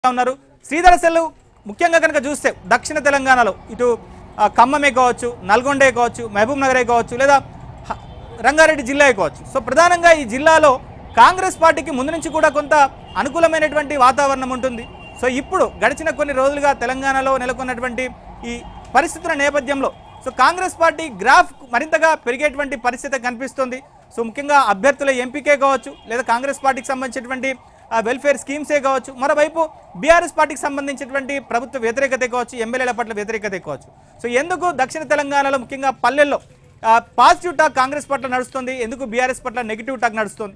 ఉన్నారు శ్రీధర సెల్లు ముఖ్యంగా కనుక చూస్తే దక్షిణ తెలంగాణలో ఇటు ఆ, ఖమ్మమే కావచ్చు నల్గొండే కావచ్చు మహబూబ్ నగరే కావచ్చు లేదా హ- రంగారెడ్డి జిల్లా కావచ్చు సో ప్రధానంగా ఈ జిల్లాలో కాంగ్రెస్ పార్టీకి ముందు నుంచి కూడా కొంత అనుకూలమైనటువంటి వాతావరణం ఉంటుంది సో ఇప్పుడు గడిచిన కొన్ని రోజులుగా తెలంగాణలో నెలకొన్నటువంటి ఈ పరిస్థితుల నేపథ్యంలో సో కాంగ్రెస్ పార్టీ గ్రాఫ్ మరింతగా పెరిగేటువంటి పరిస్థితి కనిపిస్తుంది సో ముఖ్యంగా అభ్యర్థుల ఎంపికే కావచ్చు లేదా కాంగ్రెస్ పార్టీకి సంబంధించినటువంటి ఆ, వెల్ఫేర్ స్కీమ్సే కావచ్చు మరోవైపు బీఆర్ఎస్ పార్టీకి సంబంధించినటువంటి ప్రభుత్వ వ్యతిరేకత కావచ్చు ఎమ్మెల్యేల పట్ల వ్యతిరేకత కావచ్చు సో ఎందుకు దక్షిణ తెలంగాణలో ముఖ్యంగా పల్లెల్లో ఆ, పాజిటివ్ టాక్ కాంగ్రెస్ పట్ల నడుస్తుంది ఎందుకు బీఆర్ఎస్ పట్ల నెగిటివ్ టాక్ నడుస్తుంది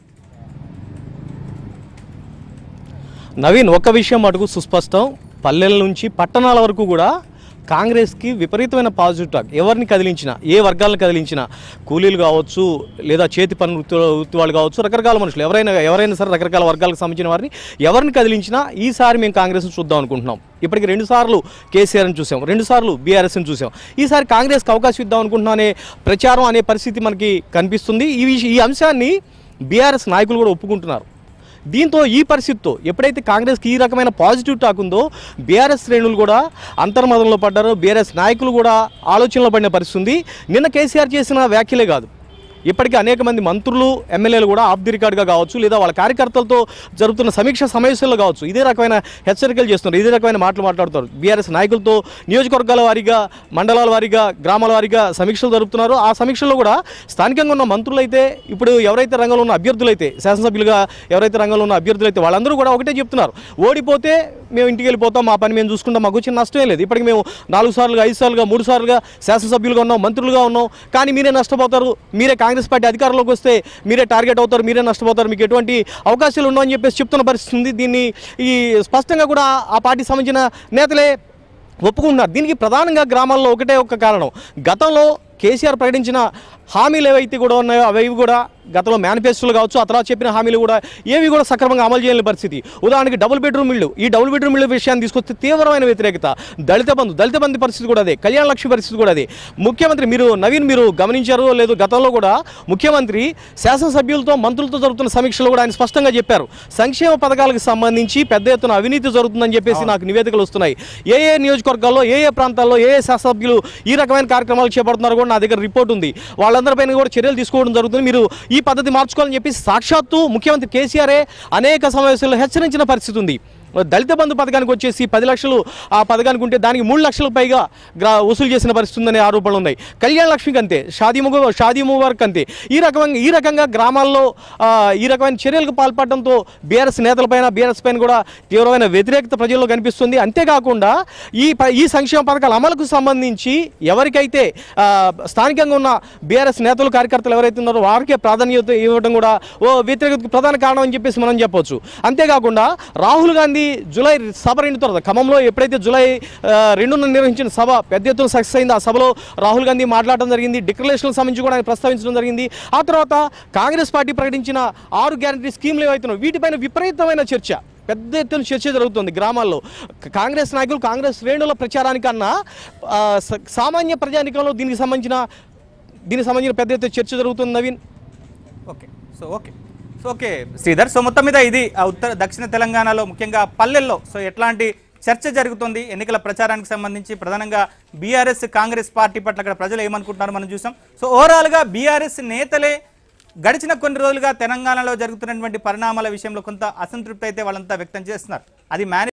నవీన్ ఒక విషయం మటుకు సుస్పష్టం పల్లెల నుంచి పట్టణాల వరకు కూడా కాంగ్రెస్కి విపరీతమైన పాజిటివ్ టాక్ ఎవరిని కదిలించినా ఏ వర్గాలను కదిలించినా కూలీలు కావచ్చు లేదా చేతి పని వృత్తి వృత్తి వాళ్ళు కావచ్చు రకరకాల మనుషులు ఎవరైనా ఎవరైనా సరే రకరకాల వర్గాలకు సంబంధించిన వారిని ఎవరిని కదిలించినా ఈసారి మేము కాంగ్రెస్ని చూద్దాం అనుకుంటున్నాం ఇప్పటికి రెండు సార్లు కేసీఆర్ని చూసాం రెండు సార్లు బీఆర్ఎస్ని చూసాం ఈసారి కాంగ్రెస్కి అవకాశం ఇద్దాం అనుకుంటున్నాం అనే ప్రచారం అనే పరిస్థితి మనకి కనిపిస్తుంది ఈ విష- ఈ అంశాన్ని బీఆర్ఎస్ నాయకులు కూడా ఒప్పుకుంటున్నారు దీంతో ఈ పరిస్థితితో ఎప్పుడైతే కాంగ్రెస్కి ఈ రకమైన పాజిటివ్ టాక్ ఉందో బీఆర్ఎస్ శ్రేణులు కూడా అంతర్మతంలో పడ్డారు బీఆర్ఎస్ నాయకులు కూడా ఆలోచనలో పడిన పరిస్థితి ఉంది నిన్న కేసీఆర్ చేసిన వ్యాఖ్యలే కాదు ఇప్పటికీ అనేక మంది మంత్రులు ఎమ్మెల్యేలు కూడా ఆఫ్ ది రికార్డ్గా కావచ్చు లేదా వాళ్ళ కార్యకర్తలతో జరుగుతున్న సమీక్ష సమావేశాల్లో కావచ్చు ఇదే రకమైన హెచ్చరికలు చేస్తున్నారు ఇదే రకమైన మాటలు మాట్లాడుతారు బీఆర్ఎస్ నాయకులతో నియోజకవర్గాల వారీగా మండలాల వారీగా గ్రామాల వారీగా సమీక్షలు జరుపుతున్నారు ఆ సమీక్షల్లో కూడా స్థానికంగా ఉన్న మంత్రులు అయితే ఇప్పుడు ఎవరైతే రంగంలో ఉన్న అభ్యర్థులైతే శాసనసభ్యులుగా ఎవరైతే రంగంలో ఉన్న అభ్యర్థులైతే వాళ్ళందరూ కూడా ఒకటే చెప్తున్నారు ఓడిపోతే మేము ఇంటికి వెళ్ళిపోతాం మా పని మేము చూసుకుంటాం మాకు వచ్చిన నష్టమే లేదు ఇప్పటికి మేము నాలుగు సార్లుగా ఐదు సార్లుగా మూడు సార్లుగా శాసనసభ్యులుగా ఉన్నాం మంత్రులుగా ఉన్నాం కానీ మీరే నష్టపోతారు మీరే కాంగ్రెస్ పార్టీ అధికారంలోకి వస్తే మీరే టార్గెట్ అవుతారు మీరే నష్టపోతారు మీకు ఎటువంటి అవకాశాలు ఉండవని చెప్పేసి చెప్తున్న పరిస్థితి ఉంది దీన్ని ఈ స్పష్టంగా కూడా ఆ పార్టీకి సంబంధించిన నేతలే ఒప్పుకుంటున్నారు దీనికి ప్రధానంగా గ్రామాల్లో ఒకటే ఒక కారణం గతంలో కేసీఆర్ ప్రకటించిన హామీలు ఏవైతే కూడా ఉన్నాయో అవి కూడా గతంలో మేనిఫెస్టోలు కావచ్చు ఆ తర్వాత చెప్పిన హామీలు కూడా ఏవి కూడా సక్రమంగా అమలు చేయలేని పరిస్థితి ఉదాహరణకి డబుల్ బెడ్రూమ్ ఇల్లు ఈ డబుల్ బెడ్రూమ్ ఇల్లు విషయాన్ని తీసుకొస్తే తీవ్రమైన వ్యతిరేకత దళిత బంధు దళిత బంధు పరిస్థితి కూడా అదే కళ్యాణ లక్ష్మి పరిస్థితి కూడా అదే ముఖ్యమంత్రి మీరు నవీన్ మీరు గమనించారో లేదు గతంలో కూడా ముఖ్యమంత్రి శాసనసభ్యులతో మంత్రులతో జరుగుతున్న సమీక్షలో కూడా ఆయన స్పష్టంగా చెప్పారు సంక్షేమ పథకాలకు సంబంధించి పెద్ద ఎత్తున అవినీతి జరుగుతుందని చెప్పేసి నాకు నివేదికలు వస్తున్నాయి ఏ ఏ నియోజకవర్గాల్లో ఏ ఏ ప్రాంతాల్లో ఏ ఏ శాసనసభ్యులు ఈ రకమైన కార్యక్రమాలు చేపడుతున్నారో కూడా నా దగ్గర రిపోర్ట్ ఉంది వాళ్ళందరిపైన కూడా చర్యలు తీసుకోవడం జరుగుతుంది మీరు ఈ పద్ధతి మార్చుకోవాలని చెప్పి సాక్షాత్తు ముఖ్యమంత్రి కేసీఆరే అనేక సమావేశాల్లో హెచ్చరించిన పరిస్థితి ఉంది దళిత బంధు పథకానికి వచ్చేసి పది లక్షలు ఆ పథకానికి ఉంటే దానికి మూడు లక్షలకు పైగా గ్రా వసూలు చేసిన పరిస్థితి ఉందనే ఆరోపణలు ఉన్నాయి కళ్యాణ లక్ష్మికి అంతే షాదీ ముగ షాదీ ముబారక్ అంతే ఈ రకంగా ఈ రకంగా గ్రామాల్లో ఆ, ఈ రకమైన చర్యలకు పాల్పడడంతో బీఆర్ఎస్ నేతలపైన బీఆర్ఎస్ పైన కూడా తీవ్రమైన వ్యతిరేకత ప్రజల్లో కనిపిస్తుంది అంతేకాకుండా ఈ ప- ఈ సంక్షేమ పథకాల అమలుకు సంబంధించి ఎవరికైతే ఆ, స్థానికంగా ఉన్న బీఆర్ఎస్ నేతలు కార్యకర్తలు ఎవరైతే ఉన్నారో వారికే ప్రాధాన్యత ఇవ్వడం కూడా ఓ వ్యతిరేకతకు ప్రధాన కారణం అని చెప్పేసి మనం చెప్పొచ్చు అంతేకాకుండా రాహుల్ గాంధీ జూలై సభ రెండు తర్వాత ఖమ్మంలో ఎప్పుడైతే జూలై ఆ, రెండున నిర్వహించిన సభ పెద్ద ఎత్తున సక్సెస్ అయింది ఆ సభలో రాహుల్ గాంధీ మాట్లాడడం జరిగింది డిక్లరేషన్లకు సంబంధించి కూడా ఆయన ప్రస్తావించడం జరిగింది ఆ తర్వాత కాంగ్రెస్ పార్టీ ప్రకటించిన ఆరు గ్యారంటీ స్కీమ్లు ఏవైతున్నాయో వీటిపైన విపరీతమైన చర్చ పెద్ద ఎత్తున చర్చ జరుగుతుంది గ్రామాల్లో క- కాంగ్రెస్ నాయకులు కాంగ్రెస్ శ్రేణుల ప్రచారానికన్నా ఆ, స- సామాన్య ప్రజానికంలో దీనికి సంబంధించిన దీనికి సంబంధించిన పెద్ద ఎత్తున చర్చ జరుగుతుంది Naveen okay so okay so okay Sridhar so మొత్తం మీద ఇది ఆ ఉత్తర దక్షిణ తెలంగాణలో ముఖ్యంగా పల్లెల్లో సో ఎట్లాంటి చర్చ జరుగుతుంది ఎన్నికల ప్రచారానికి సంబంధించి ప్రధానంగా బీఆర్ఎస్ కాంగ్రెస్ పార్టీ పట్ల అక్కడ ప్రజలు ఏమనుకుంటున్నారో మనం చూసాం సో ఓవరాల్గా బీఆర్ఎస్ నేతలే గడిచిన కొన్ని రోజులుగా తెలంగాణలో జరుగుతున్నటువంటి పరిణామాల విషయంలో కొంత అసంతృప్తి అయితే వాళ్ళంతా వ్యక్తం చేస్తున్నారు అది మేని